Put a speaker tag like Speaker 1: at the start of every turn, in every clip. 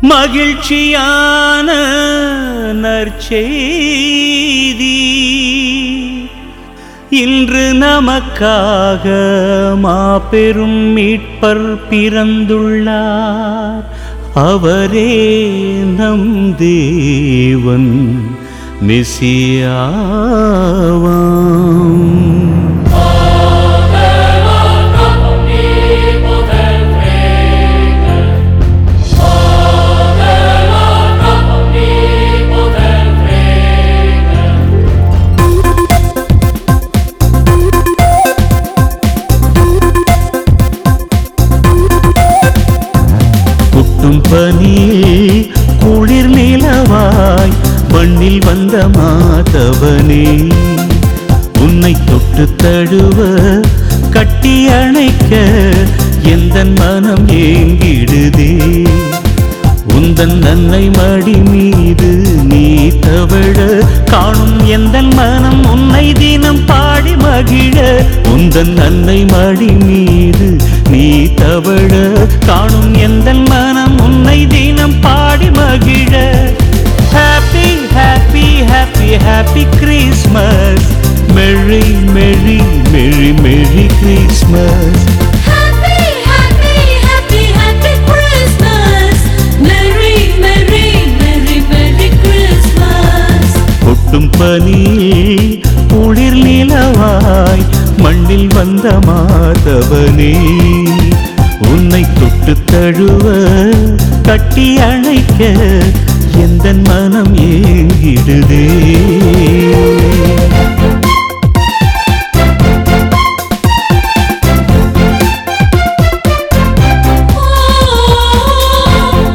Speaker 1: மகிழ்ச்சியான நற்செய்தி இன்று நமக்காக மாபெரும் மீட்பர் பிறந்துள்ளார் அவரே நம் தேவன் மெசியாவாம் குட்டும் பனியில் குளிர் நிலவாய் மண்ணில் வந்த மாதவனே உன்னை தொட்டு தழுவ கட்டி அணைக்க எந்த மனம் ஏங்கிடுதே உந்தன் நன்னை மடி மீது நீ தவழ காணும் எந்த மனம் உன்னை தினம் பாடி மகிழ உந்தன் நன்னை மடி மீது நீ தவழ காணும் எந்த மனம் உன்னை தினம் பாடி மகிழ happy happy happy happy Christmas merry merry merry merry Christmas
Speaker 2: Happy, happy, happy, happy Christmas. Merry, merry, merry, merry Christmas.
Speaker 1: கொட்டும் பனியில் குளிர் நிலவாய் மண்ணில் வந்த மாதவனே உன்னை தொட்டு தழுவ கட்டி அணைக்க எந்த மனம் ஏங்கிடுதே
Speaker 2: Oh,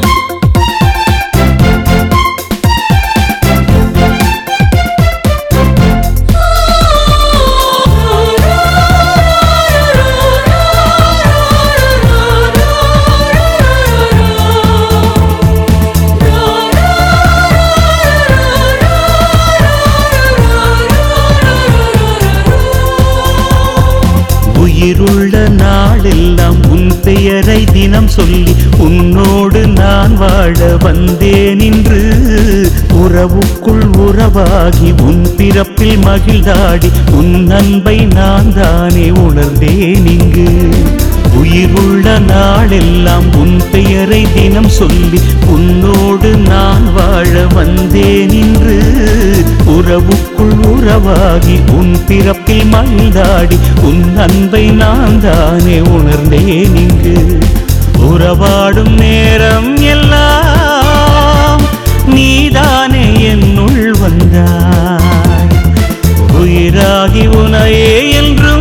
Speaker 1: உயிருள்ள நாளெல்லாம் உன் பெயரை தினம் சொல்லி உன்னோடு நான் வாழ வந்தேன் இன்று உறவுக்குள் உறவாகி உன் பிறப்பில் மகிழ்ந்தாடி உன் அன்பை நான் தானே உணர்ந்தேன் இங்கு உயிருள்ள நாளெல்லாம் உன் பெயரை தினம் சொல்லி உன்னோடு நான் வாழ வந்தேன் இன்று உறவுக்குள் உறவாகி உன் பிறப்பில் மகிழ்ந்தாடி உன் அன்பை நான் தானே உணர்ந்தேன் இங்கு உறவாடும் நேரம் எல்லாம் நீதானே என்னுள் வந்தாய் உயிராகி உனையே என்றும்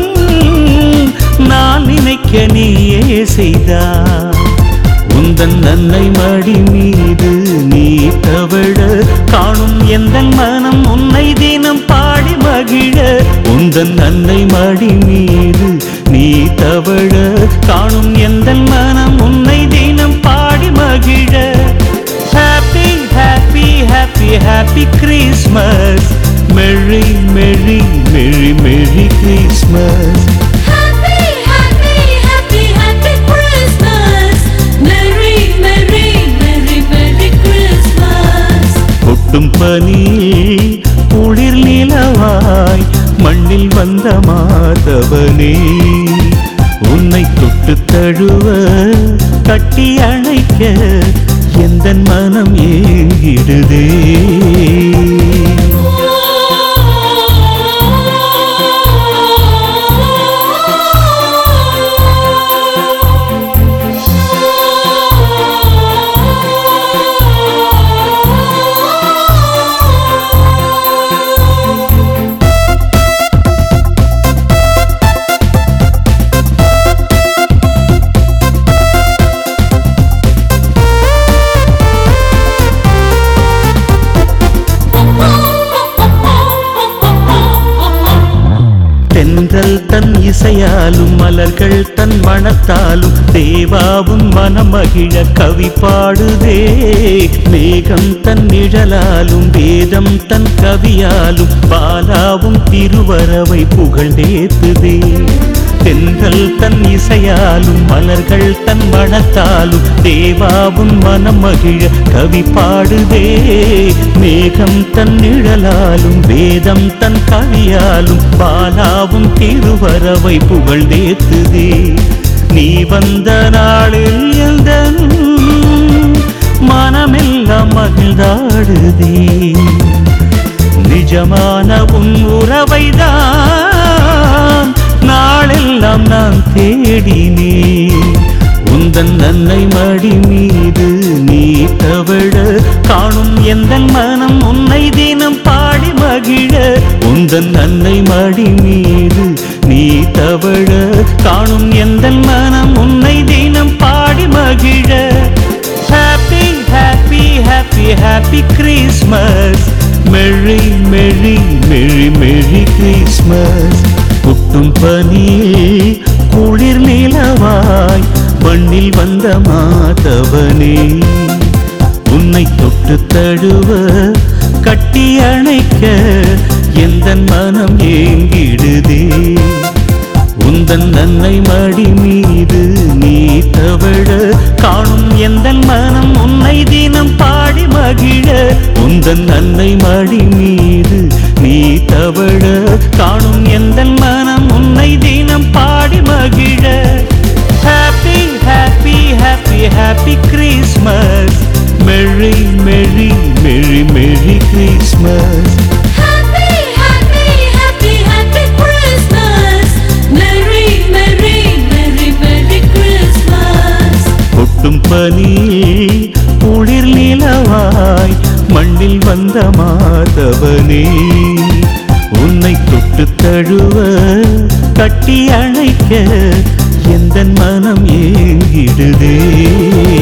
Speaker 1: நான் நினைக்க நீயே செய்தாய் உந்தன் நன்னை மடி மீது நீ தவழ காணும் எந்த மனம் உன்னை தினம் பாடி மகிழ உந்தன் நன்னை மடி மீது நீ தவழ காணும் எந்த மனம் உன்னை தினம் பாடி மகிழ happy happy happy happy Christmas merry merry merry merry Christmas
Speaker 2: Happy, happy, happy, happy Christmas. Merry, merry, merry, merry Christmas.
Speaker 1: கொட்டும் பனியில் குளிர் நிலவாய் மண்ணில் வந்த மாதவனே உன்னை தொட்டு தழுவ கட்டி அணைக்க எந்த மனம் ஏங்கிடுதே தென்றல் தன் இசையாலும் மலர்கள் தன் மணத்தாலும் தேவாவும் மனமகிழ கவி பாடுதே மேகம் தன் நிழலாலும் வேதம் தன் கவியாலும் பாலாவும் திருவரவை புகழ்ந்தேத்துதே தென்றல் தன் இசையாலும் மலர்கள் தன் மணத்தாலும் தேவாவும் மனம் மகிழ கவி பாடுதே மேகம் தன் நிழலாலும் வேதம் தன் கவியாலும் பாலாவும் திருவரவை புகழ்ந்தேத்துதே நீ வந்த நாளில் எந்தன் மனமெல்லாம் மகிழ்ந்தாடுதே நிஜமான உன் உறவைதான் நாளெல்லாம் நான் தேடினேன் உந்தன் நன்னை மடி மீது நீ தவழ காணும் எந்த மனம் உன்னை தினம் பாடி மகிழ உந்தன் நன்னை மடி மீது நீ தவழ காணும் எந்த மனம் உன்னை தினம் பாடி மகிழ happy happy happy happy Christmas merry merry merry merry Christmas புட்டும் பனியில் குளிர் நிலவாய் மண்ணில் வந்த மாதவனே உன்னை தொட்டு தழுவ கட்டி அணைக்க எந்த மனம் ஏங்கிடுதே உந்தன் நன்னை மடி மீது நீ தவழ காணும் எந்த மனம் உன்னை தினம் பாடி மகிழ உந்தன் நன்னை மடி மீது நீ தவழ காணும் எந்த மனம் உன்னை தினம் பாடி மகிழ happy happy happy happy Christmas merry merry merry merry Christmas
Speaker 2: Happy, happy, happy, happy Christmas. Merry, merry, merry, merry Christmas.
Speaker 1: கொட்டும் பனியில் குளிர் நிலவாய் மண்ணில் வந்த மாதவனே உன்னை தொட்டு தழுவ கட்டி அணைக்க எந்த மனம் ஏங்கிடுதே